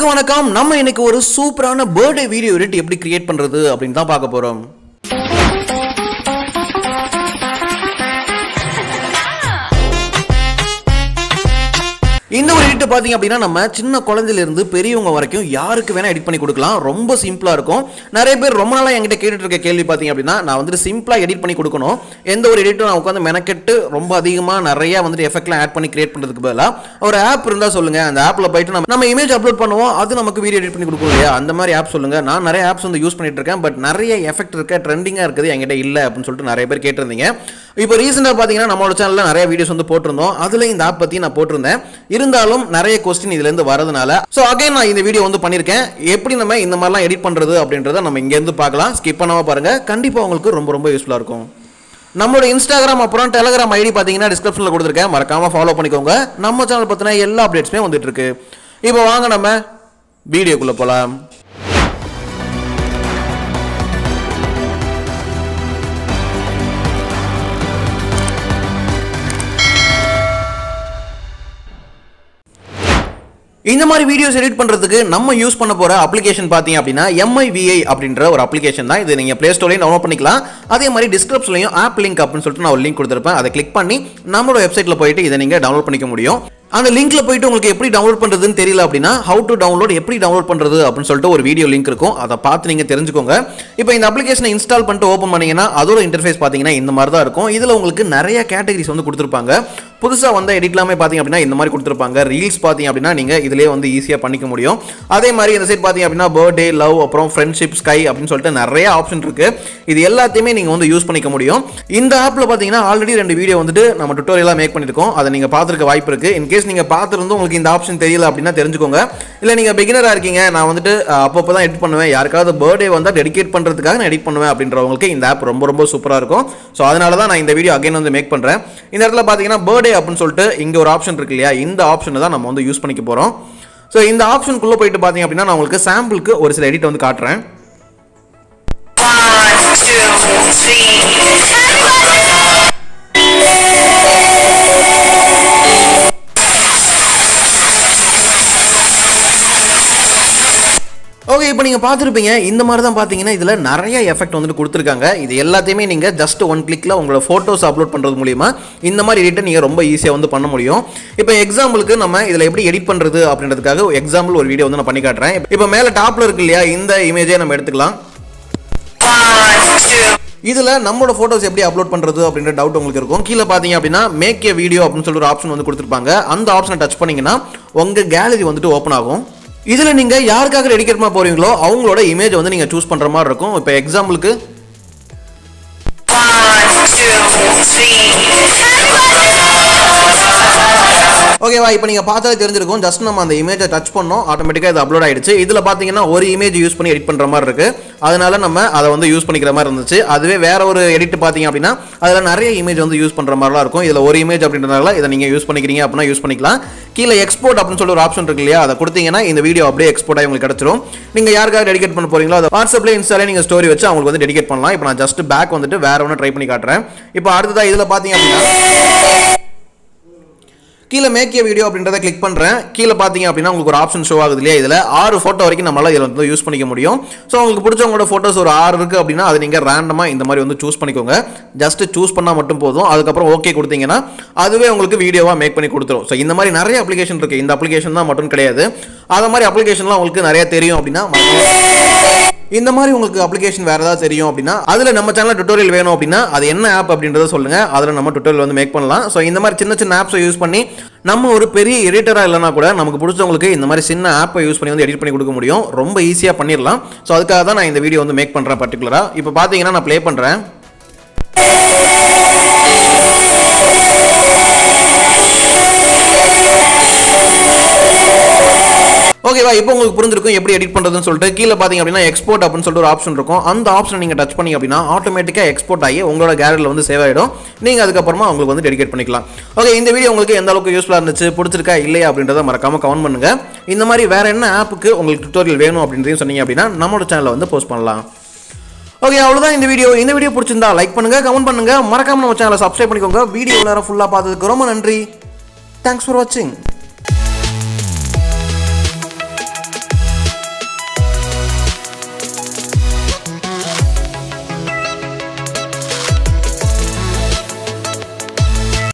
வணக்கம் நம்ம இன்னைக்கு ஒரு சூப்பரான பர்த்டே வீடியோ எடிட் எப்படி கிரியேட் பண்றது அப்படின்னு தான் பார்க்க போறோம் இந்த ஒரு எடிட் பாத்தீங்க அப்படின்னா நம்ம சின்ன குழந்தையில இருந்து பெரியவங்க வரைக்கும் யாருக்கு வேணா எடிட் பண்ணி கொடுக்கலாம் ரொம்ப சிம்பிளா இருக்கும் நிறைய பேர் ரொம்ப நாளா என்கிட்ட கேட்டுட்டு இருக்க கேள்வி பாத்தீங்க அப்படின்னா நான் வந்துட்டு சிம்பிளா எடிட் பண்ணி கொடுக்கணும் எந்த ஒரு எடிட்டும் நான் உட்காந்து மெனக்கெட்டு ரொம்ப அதிகமா நிறைய வந்துட்டு எஃபெக்ட்லாம் ஆட் பண்ணி கிரியேட் பண்றதுக்கு பதிலாக ஒரு ஆப் இருந்தா சொல்லுங்க அந்த ஆப்ல போயிட்டு நம்ம நம்ம இமேஜ் அப்லோட் பண்ணுவோம் அது நமக்கு வீடியோ எடிட் பண்ணி கொடுக்கும் இல்லையா அந்த மாதிரி ஆப் சொல்லுங்க நான் நிறைய ஆப்ஸ் வந்து யூஸ் பண்ணிட்டு இருக்கேன் பட் நிறைய எஃபெக்ட் இருக்க ட்ரெண்டிங்கா இருக்குது என்கிட்ட இல்ல அப்படின்னு சொல்லிட்டு நிறைய பேர் கேட்டிருந்தீங்க இப்போ ரீசெண்டாக பார்த்தீங்கன்னா நம்மளோட சேனலில் நிறைய வீடியோஸ் வந்து போட்டிருந்தோம் அதில் இந்த ஆப் பற்றி நான் போட்டிருந்தேன் இருந்தாலும் நிறைய கொஸ்டின் இதுலேருந்து வரதுனால ஸோ அகைன் நான் இந்த வீடியோ வந்து பண்ணியிருக்கேன் எப்படி நம்ம இந்த மாதிரிலாம் எடிட் பண்ணுறது அப்படின்றத நம்ம இங்கேருந்து பார்க்கலாம் ஸ்கிப் பண்ணாமல் பாருங்கள் கண்டிப்பாக உங்களுக்கு ரொம்ப ரொம்ப யூஸ்ஃபுல்லாக இருக்கும் நம்மளோட இன்ஸ்டாகிராம் அப்புறம் டெலகிராம் ஐடி பார்த்தீங்கன்னா டிஸ்கிரிப்ஷனில் கொடுத்துருக்கேன் மறக்காமல் ஃபாலோ பண்ணிக்கோங்க நம்ம சேனல் பற்றின எல்லா அப்டேட்ஸுமே வந்துட்டு இருக்கு இப்போ வாங்க நம்ம வீடியோக்குள்ளே போகலாம் இந்த மாதிரி வீடியோஸ் எடிட் பண்ணுறதுக்கு நம்ம யூஸ் பண்ண போகிற அப்ளிகேஷன் பார்த்தீங்க அப்படின்னா எம்ஐவிஐ அப்படின்ற ஒரு அப்ளிகேஷன் தான் இது நீங்கள் ப்ளே ஸ்டோர்லையும் டவுன்லோட் பண்ணிக்கலாம் அதே மாதிரி டிஸ்கிரிப்ஷன்லையும் ஆப் லிங்க் அப்படின்னு சொல்லிட்டு நான் ஒரு லிங்க் கொடுத்துருப்பேன் அதை கிளிக் பண்ணி நம்மளோட வெப்சைட்டில் போயிட்டு இதை நீங்கள் டவுன்லோட் பண்ணிக்க முடியும் அந்த லிங்க்ல போயிட்டு உங்களுக்கு எப்படி டவுன்லோட் பண்றதுன்னு தெரியல அப்படின்னா ஹவு டு டவுன்லோட் எப்படி டவுன்லோட் பண்றது அப்படின்னு சொல்லிட்டு ஒரு வீடியோ லிங்க் இருக்கும் அதை பார்த்து நீங்க தெரிஞ்சுக்கோங்க இப்போ இந்த அப்ளிகேஷனை இன்ஸ்டால் பண்ணிட்டு ஓப்பன் பண்ணீங்கன்னா அதோட இன்டர்ஃபேஸ் பார்த்தீங்கன்னா இந்த மாதிரி தான் இருக்கும் இதில் உங்களுக்கு நிறைய கேட்டகரிஸ் வந்து கொடுத்துருப்பாங்க புதுசாக வந்த எடிட்லாமே பார்த்தீங்க அப்படின்னா இந்த மாதிரி கொடுத்துருப்பாங்க ரீல்ஸ் பார்த்தீங்க அப்படின்னா நீங்கள் இதிலே வந்து ஈஸியாக பண்ணிக்க முடியும் அதே மாதிரி இந்த சைட் பார்த்தீங்க அப்படின்னா பர்த்டே லவ் அப்புறம் ஃப்ரெண்ட்ஷிப் ஸ்கை அப்படின்னு சொல்லிட்டு நிறைய ஆப்ஷன் இருக்கு இது எல்லாத்தையுமே நீங்கள் வந்து யூஸ் பண்ணிக்க முடியும் இந்த ஆப்பில் பார்த்தீங்கன்னா ஆல்ரெடி ரெண்டு வீடியோ வந்துட்டு நம்ம டுட்டோரியலாக மேக் பண்ணியிருக்கோம் அதை நீங்கள் பார்த்துருக்க வாய்ப்பு இருக்கு இன்கேஸ் நீங்கள் பார்த்துருந்து உங்களுக்கு இந்த ஆப்ஷன் தெரியல அப்படின்னா தெரிஞ்சுக்கோங்க இல்லை நீங்கள் பிகினராக இருக்கீங்க நான் வந்துட்டு அஹ், அப்பப்போ தான் எடிட் பண்ணுவேன் யாருக்காவது பர்த்டே வந்தால் டெடிகேட் பண்ணுறதுக்காக நான் எடிட் பண்ணுவேன் அப்படின்றவங்களுக்கு இந்த ஆப் ரொம்ப ரொம்ப சூப்பராக இருக்கும் ஸோ அதனால தான் நான் இந்த வீடியோ அகைன் வந்து மேக் பண்ணுறேன் இந்த இடத்துல பார்த்தீங்கன்னா பர்த்டே அப்படின்னு சொல்லிட்டு இங்கே ஒரு ஆப்ஷன் இருக்கு இல்லையா இந்த ஆப்ஷனை தான் நம்ம வந்து யூஸ் பண்ணிக்க போகிறோம் ஸோ இந்த ஆப்ஷனுக்குள்ளே போயிட்டு பார்த்தீங்க அப்படின்னா நான் உங்களுக்கு சாம்பிளுக்கு ஒரு சில எடிட் வந்து காட்டுறேன் One, two, three. ஓகே இப்போ நீங்கள் பார்த்துருப்பீங்க இந்த மாதிரி தான் பார்த்தீங்கன்னா இதில் நிறைய எஃபெக்ட் வந்துட்டு கொடுத்துருக்காங்க இது எல்லாத்தையுமே நீங்கள் ஜஸ்ட் ஒன் கிளிக்கில் உங்களோட ஃபோட்டோஸ் அப்லோட் பண்ணுறது மூலிமா இந்த மாதிரி எடிட்டை நீங்கள் ரொம்ப ஈஸியாக வந்து பண்ண முடியும் இப்போ எக்ஸாம்பிளுக்கு நம்ம இதில் எப்படி எடிட் பண்ணுறது அப்படின்றதுக்காக எக்ஸாம்பிள் ஒரு வீடியோ வந்து நான் பண்ணி காட்டுறேன் இப்போ மேலே டாப்பில் இருக்கு இல்லையா இந்த இமேஜே நம்ம எடுத்துக்கலாம் One, two. இதில் நம்மளோட ஃபோட்டோஸ் எப்படி அப்லோட் பண்ணுறது அப்படின்ற டவுட் உங்களுக்கு இருக்கும் கீழே பார்த்தீங்க அப்படின்னா மேக் ஏ வீடியோ அப்படின்னு சொல்லி ஒரு ஆப்ஷன் வந்து கொடுத்துருப்பாங்க அந்த ஆப்ஷனை டச் பண்ணீங்கன்னா உங்கள் கேலரி வந்துட்டு ஓப்பன் ஆகும் இதில் நீங்கள் யாருக்காக டெடிகேட் பண்ண போறீங்களோ அவங்களோட இமேஜ் வந்து நீங்கள் சூஸ் பண்ணுற மாதிரி இருக்கும் இப்போ எக்ஸாம்பிளுக்கு One, two, three. ஓகேவா இப்போ நீங்கள் பார்த்தாலே தெரிஞ்சிருக்கும் ஜஸ்ட் நம்ம அந்த இமேஜை டச் பண்ணோம் ஆட்டோமேட்டிக்காக இது அப்லோட் ஆயிடுச்சு இதில் பார்த்தீங்கன்னா ஒரு இமேஜ் யூஸ் பண்ணி எடிட் பண்ணுற மாதிரி இருக்கு அதனால நம்ம அதை வந்து யூஸ் பண்ணிக்கிற மாதிரி இருந்துச்சு அதுவே வேற ஒரு எடிட் பார்த்தீங்க அப்படின்னா அதில் நிறைய இமேஜ் வந்து யூஸ் பண்ணுற மாதிரிலாம் இருக்கும் இதில் ஒரு இமேஜ் அப்படின்றதுனால இதை நீங்கள் யூஸ் பண்ணிக்கிறீங்க அப்படின்னா யூஸ் பண்ணிக்கலாம் கீழே எக்ஸ்போர்ட் அப்படின்னு சொல்லி ஒரு ஆப்ஷன் இருக்கு இல்லையா அதை கொடுத்தீங்கன்னா இந்த வீடியோ அப்படியே எக்ஸ்போர்ட் ஆகி உங்களுக்கு கிடச்சிரும் நீங்கள் யாருக்காக டெடிகேட் பண்ண போறீங்களோ அதை வாட்ஸ்அப்ல இன்ஸ்டாலே நீங்கள் ஸ்டோரி வச்சு அவங்களுக்கு வந்து டெடிகேட் பண்ணலாம் இப்போ நான் ஜஸ்ட் பேக் வந்துட்டு வேற ஒன்று ட்ரை பண்ணி காட்டுறேன் இப்போ அடுத்ததா இதில் பார்த்தீங்க அப்படின்னா கீழே மேக்கிய வீடியோ அப்படின்றத கிளிக் பண்ணுறேன் கீழே பார்த்தீங்க அப்படின்னா உங்களுக்கு ஒரு ஆப்ஷன் ஷோ ஆகுது இல்லையா இதில் ஆறு ஃபோட்டோ வரைக்கும் நம்மளால இதில் வந்து யூஸ் பண்ணிக்க முடியும் ஸோ உங்களுக்கு பிடிச்சவங்களோட ஃபோட்டோஸ் ஒரு ஆறு இருக்குது அப்படின்னா அதை நீங்கள் ரேண்டமாக இந்த மாதிரி வந்து சூஸ் பண்ணிக்கோங்க ஜஸ்ட் சூஸ் பண்ணால் மட்டும் போதும் அதுக்கப்புறம் ஓகே கொடுத்தீங்கன்னா அதுவே உங்களுக்கு வீடியோவாக மேக் பண்ணி கொடுத்துரும் ஸோ இந்த மாதிரி நிறைய அப்ளிகேஷன் இருக்குது இந்த அப்ளிகேஷன் தான் மட்டும் கிடையாது அது மாதிரி அப்ளிகேஷன்லாம் உங்களுக்கு நிறைய தெரியும் அப்படின்னா இந்த மாதிரி உங்களுக்கு அப்ளிகேஷன் வேறு ஏதாவது தெரியும் அப்படின்னா அதில் நம்ம சேனல் டுட்டோரியல் வேணும் அப்படின்னா அது என்ன ஆப் அப்படின்றத சொல்லுங்கள் அதில் நம்ம டுட்டோரியல் வந்து மேக் பண்ணலாம் ஸோ இந்த மாதிரி சின்ன சின்ன ஆப்ஸை யூஸ் பண்ணி நம்ம ஒரு பெரிய எடிட்டராக இல்லைனா கூட நமக்கு பிடிச்சவங்களுக்கு இந்த மாதிரி சின்ன ஆப்பை யூஸ் பண்ணி வந்து எடிட் பண்ணி கொடுக்க முடியும் ரொம்ப ஈஸியாக பண்ணிடலாம் ஸோ அதுக்காக தான் நான் இந்த வீடியோ வந்து மேக் பண்ணுறேன் பர்டிகுலராக இப்போ பார்த்தீங்கன்னா நான் ப்ளே பண்ணுறேன் ஓகேவா இப்போ உங்களுக்கு புரிஞ்சிருக்கும் எப்படி எடிட் பண்ணுறதுன்னு சொல்லிட்டு கீழே பார்த்தீங்க அப்படின்னா எக்ஸ்போர்ட் அப்படின்னு சொல்லிட்டு ஒரு ஆப்ஷன் இருக்கும் அந்த ஆப்ஷன் நீங்கள் டச் பண்ணி அப்படின்னா ஆட்டோமேட்டிக்காக எக்ஸ்போர்ட் ஆகி உங்களோட கேலரியில் வந்து சேவ் ஆகிடும் நீங்கள் அதுக்கப்புறமா உங்களுக்கு வந்து டெடிகேட் பண்ணிக்கலாம் ஓகே இந்த வீடியோ உங்களுக்கு எந்த அளவுக்கு யூஸ்ஃபுல்லாக இருந்துச்சு பிடிச்சிருக்கா இல்லையா அப்படின்றத மறக்காம கமெண்ட் பண்ணுங்க இந்த மாதிரி வேற என்ன ஆப்புக்கு உங்களுக்கு டுட்டோரியல் வேணும் அப்படின்றதையும் சொன்னீங்க அப்படின்னா நம்மளோட சேனலை வந்து போஸ்ட் பண்ணலாம் ஓகே அவ்வளோதான் இந்த வீடியோ இந்த வீடியோ பிடிச்சிருந்தா லைக் பண்ணுங்க கமெண்ட் பண்ணுங்க மறக்காம நம்ம சேனலை சப்ஸ்கிரைப் பண்ணிக்கோங்க வீடியோ நேரம் ஃபுல்லாக பார்த்ததுக்கு ரொம்ப நன்றி தேங்க்ஸ் ஃபார் வாட்சிங்